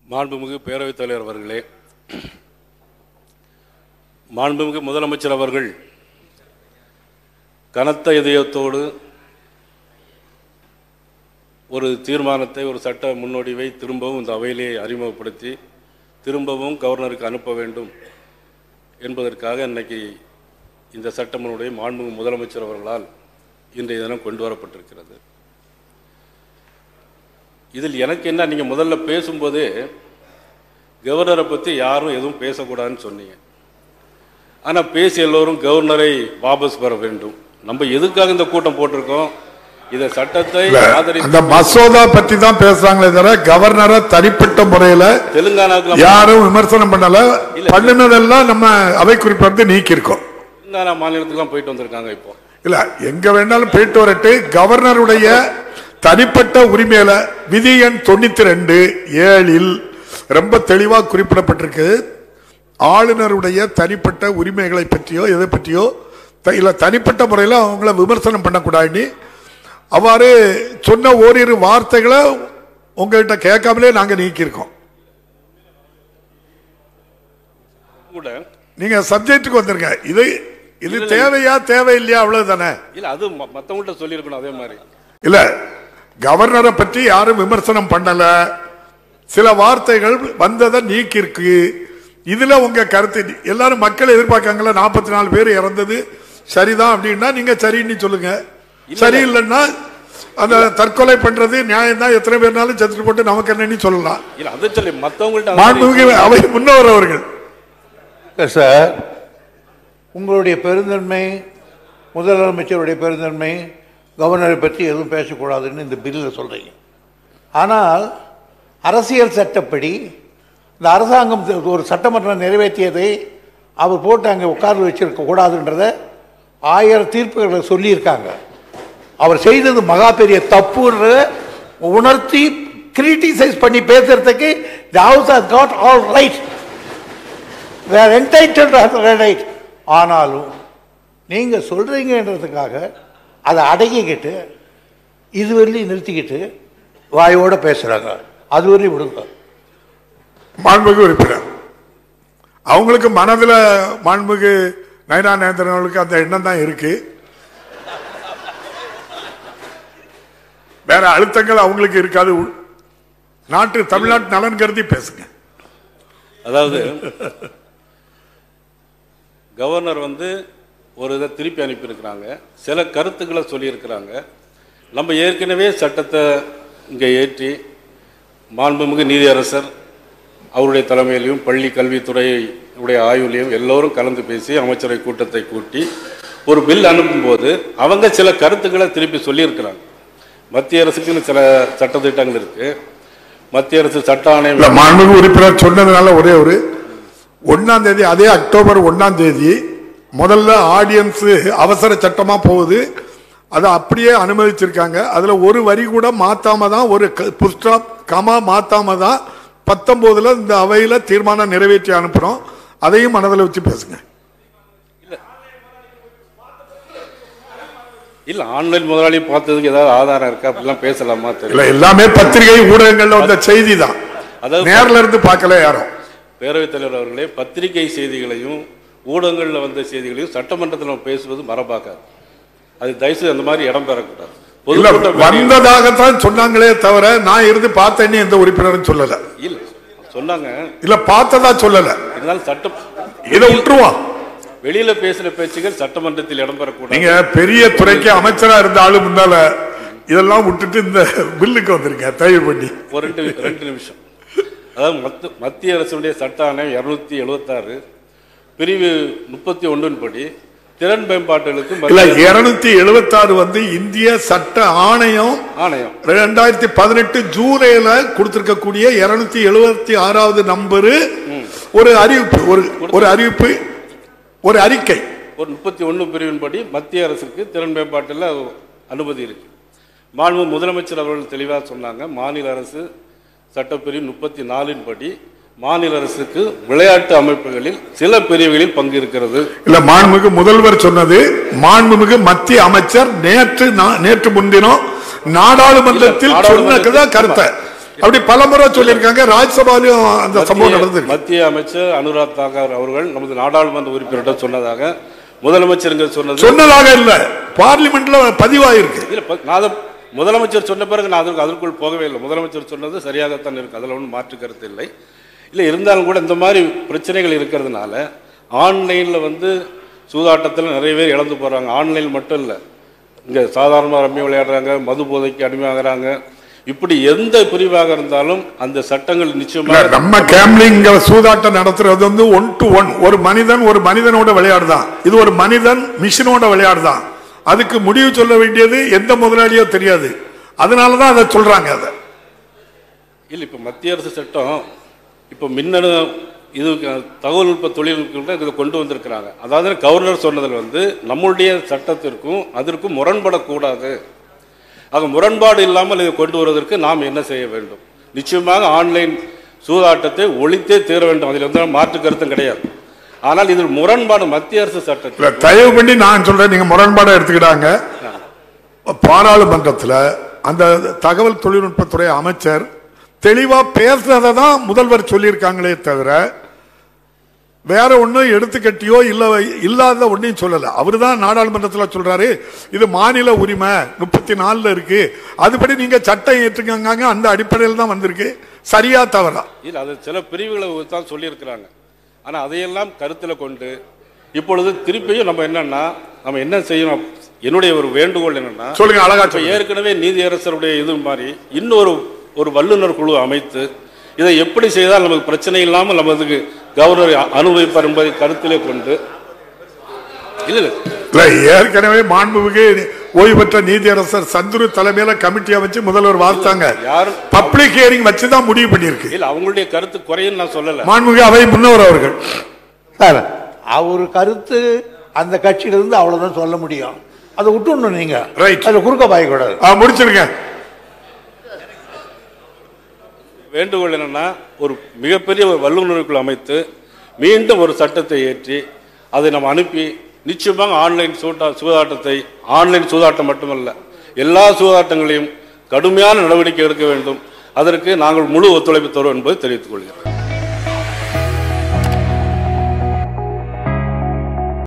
மாண்புமிகு பேரவைத் தலைவர் அவர்களே மாண்புமிகு முதலமைச்சர் அவர்கள் கனத்த இதயத்தோடு ஒரு தீர்மானத்தை ஒரு சட்ட முன்னோடிவை திரும்பவும் இந்த அவையிலே அறிமுகப்படுத்தி திரும்பவும் கவர்னருக்கு அனுப்ப வேண்டும் என்பதற்காக இன்னைக்கு இந்த சட்ட முன்னோடிவை மாண்புமிகு முதலமைச்சர் அவர்களால் இன்றைய தினம் கொண்டு வரப்பட்டிருக்கிறது இதில் எனக்கு என்ன நீங்கள் முதல்ல பேசும்போது கவர்னரை பற்றி யாரும் எதுவும் பேசக்கூடாதுன்னு சொன்னீங்க ஆனால் பேசி எல்லோரும் கவர்னரை வாபஸ் பெற வேண்டும் நம்ம எதுக்காக இந்த கூட்டம் போட்டிருக்கோம் இதை சட்டத்தை இல்ல, ஆதரித்து அந்த மசோதா பத்தி தான் பேசுறாங்களே தவிர கவர்னரை தனிப்பட்ட முறையில தெலுங்கானாவுக்கு நம்ம யாரும் விமர்சனம் பண்ணல இல்ல. பண்ணினதெல்லாம் நம்ம அவை குறிப்பை வந்து நீக்கி இருக்கோம் தெலுங்கானா மாநிலத்துக்குலாம் போயிட்டு வந்திருக்காங்க இப்போ இல்ல எங்க வேணாலும் போயிட்டு வரட்டு கவர்னருடைய தனிப்பட்ட உரிமையில விதி எண் தொண்ணூத்தி ரெண்டு ஏழில் ரொம்ப தெளிவா குறிப்பிடப்பட்டிருக்கு ஆளுநருடைய தனிப்பட்ட உரிமைகளை பற்றியோ எதை பற்றியோ த- இல்ல தனிப்பட்ட முறையில் அவங்கள விமர்சனம் பண்ணக்கூடாதுன்னு அவ்வாறு சொன்ன ஓரிரு வார்த்தைகளை உங்ககிட்ட கேட்காமலே நாங்க நீக்கியிருக்கோம் கூட நீங்க சப்ஜெக்டுக்கு வந்துருங்க இது இது தேவையா தேவையில்லையா அவ்வளவுதானே இல்லை அது ம- மத்தவங்கள்ட்ட சொல்லியிருக்கணும் அதே மாதிரி இல்ல கவர்னரை பற்றி யாரும் விமர்சனம் பண்ணல சில வார்த்தைகள் வந்ததை நீக்கிருக்கு இதுல உங்க கருத்து எல்லாரும் மக்கள் எதிர்பார்க்காங்கல்ல நாற்பத்தி நாலு பேர் இறந்தது சரிதான் அப்படின்னா நீங்க சரின்னு சொல்லுங்க சரி இல்லைன்னா அந்த தற்கொலை பண்றது நியாயம் தான் எத்தனை பேர்னாலும் செத்துட்டு போட்டு நமக்கு என்னன்னு சொல்லலாம் இல்லை அதை சொல்லி மற்றவங்கள்ட்ட மாண்புமிகு அவை முன்னவர் அவர்கள் இல்லை சார் உங்களுடைய பெருந்தன்மை முதலமைச்சருடைய பெருந்தன்மை கவர்னரை பற்றி எதுவும் பேசக்கூடாதுன்னு இந்த பில்லில் சொல்கிறீங்க ஆனால் அரசியல் சட்டப்படி இந்த அரசாங்கம் ஒரு சட்டமன்றம் நிறைவேற்றியதை அவர் போட்டு அங்கே உட்கார்ந்து வச்சிருக்க கூடாதுன்றத ஆயிரம் தீர்ப்புகளை சொல்லியிருக்காங்க அவர் செய்தது மகா பெரிய தப்புன்றத உணர்த்தி கிரிட்டிசைஸ் பண்ணி பேசுறதுக்கு the house has got all right they are entitled to have the right ஆனாலும் நீங்க சொல்றீங்கன்றதுக்காக அதை அடக்கிக்கிட்டு இது வரையிலும் நிறுத்திக்கிட்டு வாயோட பேசுறாங்க அது வரையும் விடுங்க மாண்புமிகு உறுப்பினர் அவங்களுக்கு மனதுல மாண்புமிகு நயனா நேந்திரன் அவர்களுக்கு அந்த எண்ணம் தான் இருக்கு வேற அழுத்தங்கள் அவங்களுக்கு இருக்காது உள்- நாட்டு தமிழ்நாட்டு நலன் கருதி பேசுங்க அதாவது கவர்னர் வந்து ஒரு இதை திருப்பி அனுப்பியிருக்கிறாங்க சில கருத்துக்களை சொல்லியிருக்கிறாங்க நம்ம ஏற்கனவே சட்டத்தை இங்கே ஏற்றி மாண்புமிகு நீதியரசர் அவருடைய தலைமையிலையும் பள்ளி கல்வித்துறை உடைய ஆய்வுலையும் எல்லோரும் கலந்து பேசி அமைச்சரவை கூட்டத்தை கூட்டி ஒரு பில் அனுப்பும்போது அவங்க சில கருத்துக்களை திருப்பி சொல்லியிருக்கிறாங்க மத்திய அரசுக்குன்னு சில சட்டத்திட்டங்கள் இருக்கு மத்திய அரசு சட்ட ஆணையம் இல்ல மாண்புமிகு உறுப்பினர் சொன்னதுனால ஒரே ஒரு ஒன்னாம் தேதி அதே அக்டோபர் ஒன்னாம் தேதி முதல்ல ஆடியன்ஸ் அவசர சட்டமா போகுது அதை அப்படியே அனுமதிச்சிருக்காங்க அதுல ஒரு வரி கூட மாத்தாம தான் ஒரு புஸ்டாப் கமா மாத்தாம தான் பத்தொன்பதுல இந்த அவையில தீர்மானம் நிறைவேற்றி அனுப்புறோம் அதையும் மனதில் வச்சு பேசுங்க இல்ல ஆன்லைன் முதலாளி பார்த்ததுக்கு ஏதாவது ஆதாரம் இருக்கா அப்படிலாம் பேசலாமா இல்ல தெரியல எல்லாமே பத்திரிகை ஊடகங்கள்ல வந்த செய்தி தான் அதாவது நேர்ல இருந்து பார்க்கல யாரும் பேரவைத் தலைவர் அவர்களே பத்திரிகை செய்திகளையும் ஊடகங்களில் வந்த செய்திகளையும் சட்டமன்றத்தில் நம்ம பேசுவது மரபாக்காது அது தயவுசெய்து அந்த மாதிரி இடம் பெறக்கூடாது இல்ல பொதுக்கூட்டம் வெளியே- வந்ததாகத்தான் சொன்னாங்களே தவிர நான் இருந்து பார்த்தேன்னு எந்த உறுப்பினரும் சொல்லல இல்ல சொன்னாங்க இல்ல பார்த்ததா சொல்லல இருந்தாலும் சட்டம் இதை விட்டுருவான் வெளியில பேசுற பேச்சுகள் சட்டமன்றத்தில் இடம் பெறக்கூடாது நீங்க பெரிய துறைக்கு அமைச்சரா இருந்த ஆளு முன்னால இதெல்லாம் விட்டுட்டு இந்த பில்லுக்கு வந்திருக்க தயவு பண்ணி ஒரு ரெண்டு ரெண்டு நிமிஷம் அதாவது மத்த மத்திய அரசுடைய சட்ட ஆணையம் இருநூத்தி எழுபத்தாறு பிரிவு முப்பத்தி ஒன்றின் படி திறன் மேம்பாட்டுகளுக்கு இல்ல மத்திய இருநூத்தி எழுபத்தாறு வந்து இந்திய சட்ட ஆணையம் ஆணையம் ரெண்டாயிரத்தி பதினெட்டு ஜூலைல கொடுத்திருக்கக்கூடிய இருநூத்தி எழுபத்தி ஆறாவது நம்பரு ஒரு அறிவிப்பு ஒரு ஒரு அறிவிப்பு ஒரு அறிக்கை ஒரு முப்பத்தி ஒன்று பிரிவின்படி மத்திய அரசுக்கு திறன் மேம்பாட்டில் அனுமதி இருக்கு மாண்பு முதலமைச்சர் அவர்கள் தெளிவாக சொன்னாங்க மாநில அரசு சட்டப்பிரிவு முப்பத்தி நாலின் படி மாநில அரசுக்கு விளையாட்டு அமைப்புகளில் சில பிரிவுகளில் பங்கு இருக்கிறது இல்ல மாண்புமிகு முதல்வர் சொன்னது மாண்புமிகு மத்திய அமைச்சர் நேற்று நா- நேற்று முன்தினம் நாடாளுமன்றத்தில் இல்ல, நாடாளுமன்றத்தில் சொன்னதுதான் கருத்தை அப்படி பல முறை சொல்லியிருக்காங்க ராஜ்சபாலையும் அந்த சம்பவம் மத்திய- நடந்திருக்கு மத்திய அமைச்சர் அனுராக் தாக்கர் அவர்கள் நமது நாடாளுமன்ற உறுப்பினர்கிட்ட சொன்னதாக முதலமைச்சருங்க சொன்னது சொன்னதாக இல்ல பார்லிமெண்ட்ல பதிவாயிருக்கு இல்ல ப- நான் அதை முதலமைச்சர் சொன்ன பிறகு நான் அதற்கு அதற்குள் போகவே இல்லை முதலமைச்சர் சொன்னது சரியாகத்தான் இருக்கு அதில் ஒன்றும் மாற்று கருத்து இல்லை இல்லை இருந்தாலும் கூட இந்த மாதிரி பிரச்சனைகள் இருக்கிறதுனால ஆன்லைனில் வந்து சூதாட்டத்தில் நிறைய பேர் இழந்து போகிறாங்க ஆன்லைன் மட்டும் இல்லை இங்கே சாதாரணமாக ரம்மி விளையாடுறாங்க மது போதைக்கு அடிமையாகிறாங்க இப்படி எந்த பிரிவாக இருந்தாலும் அந்த சட்டங்கள் இல்ல, நிச்சயமாக நம்ம கேம்லிங் சூதாட்டம் நடத்துறது வந்து ஒன் டு ஒன் ஒரு மனிதன் ஒரு மனிதனோட விளையாடுதான் இது ஒரு மனிதன் மிஷினோட விளையாடுதான் அதுக்கு முடிவு சொல்ல வேண்டியது எந்த முதலாளியோ தெரியாது அதனாலதான் அதை சொல்றாங்க அதை இல்லை இப்போ மத்திய அரசு சட்டம் இப்போ மின்னணு இது தகவல்நுட்ப தொழில்நுட்பம் இதை கொண்டு வந்திருக்கிறாங்க அதாவது கவர்னர் சொன்னதில் வந்து நம்முடைய சட்டத்திற்கும் அதற்கும் முரண்படக்கூடாது ஆக முரண்பாடு இல்லாமல் இதை கொண்டு வருவதற்கு நாம் என்ன செய்ய வேண்டும் நிச்சயமாக ஆன்லைன் சூதாட்டத்தை ஒழித்தே தீர வேண்டும் அதில் வந்து மாற்று கருத்தும் கிடையாது ஆனால் இதில் முரண்பாடு மத்திய அரசு சட்டத்தில் இல்ல, தயவு பண்ணி நான் சொல்றேன் நீங்க முரண்பாடை எடுத்துக்கிட்டாங்க பாராளுமன்றத்துல அந்த தகவல் தொழில்நுட்பத்துறை அமைச்சர் தெளிவா பேசுறதை தான் முதல்வர் சொல்லியிருக்காங்களே தவிர வேற ஒண்ணும் எடுத்துக்கட்டியோ இல்ல இல்லாத ஒன்னையும் சொல்லல அவரு தான் நாடாளுமன்றத்தில் சொல்றாரு இது மாநில உரிமை முப்பத்தி நாலுல இருக்கு அதுபடி நீங்க சட்டம் ஏற்றுக்கங்க அந்த அடிப்படையில் தான் வந்திருக்கு சரியா தவறா இல்லை அது சில பிரிவுகளை தான் சொல்லியிருக்கிறாங்க ஆனால் அதையெல்லாம் கருத்தில் கொண்டு இப்பொழுது திருப்பியும் நம்ம என்னன்னா நம்ம என்ன செய்யணும் என்னுடைய ஒரு வேண்டுகோள் என்னன்னா சொல்லுங்க அழகா இப்ப சொல்லுங்க ஏற்கனவே நீதியரசருடைய இது மாதிரி இன்னொரு ஒரு வல்லுநர் குழு அமைத்து இதை எப்படி செய்தால் நமக்கு பிரச்சனை இல்லாமல் நமக்கு கவர்னர் அனுபவிப்பார் என்பதை கருத்திலே கொண்டு இல்ல இல்ல இல்ல ஏற்கனவே மாண்புமிகு ஓய்வு பெற்ற நீதியரசர் சந்துரு தலைமையில கமிட்டி அமைச்சு முதல்வர் வார்த்தாங்க யாரும் பப்ளிக் ஹியரிங் வச்சு தான் முடிவு பண்ணியிருக்கு இல்ல அவங்களுடைய கருத்து குறையும் நான் சொல்லல மாண்புமிகு அவை முன்னவர் அவர்கள் சார் அவர் கருத்து அந்த கட்சியிலிருந்து அவ்வளவுதான் சொல்ல முடியும் அதை விட்டுடணும் நீங்க Right. அதுல குறுக்க பாயக்கூடாது ஆ, முடிச்சிருங்க வேண்டுகோள் என்னன்னா ஒரு மிகப்பெரிய ஒரு வல்லுநருக்குள் அமைத்து மீண்டும் ஒரு சட்டத்தை ஏற்றி அதை நம்ம அனுப்பி நிச்சயமாக ஆன்லைன் சூட்டா சூதாட்டத்தை ஆன்லைன் சூதாட்டம் மட்டுமல்ல எல்லா சூதாட்டங்களையும் கடுமையான நடவடிக்கை எடுக்க வேண்டும் அதற்கு நாங்கள் முழு ஒத்துழைப்பு தருவோம் என்பதை தெரிவித்துக் கொள்கிறேன்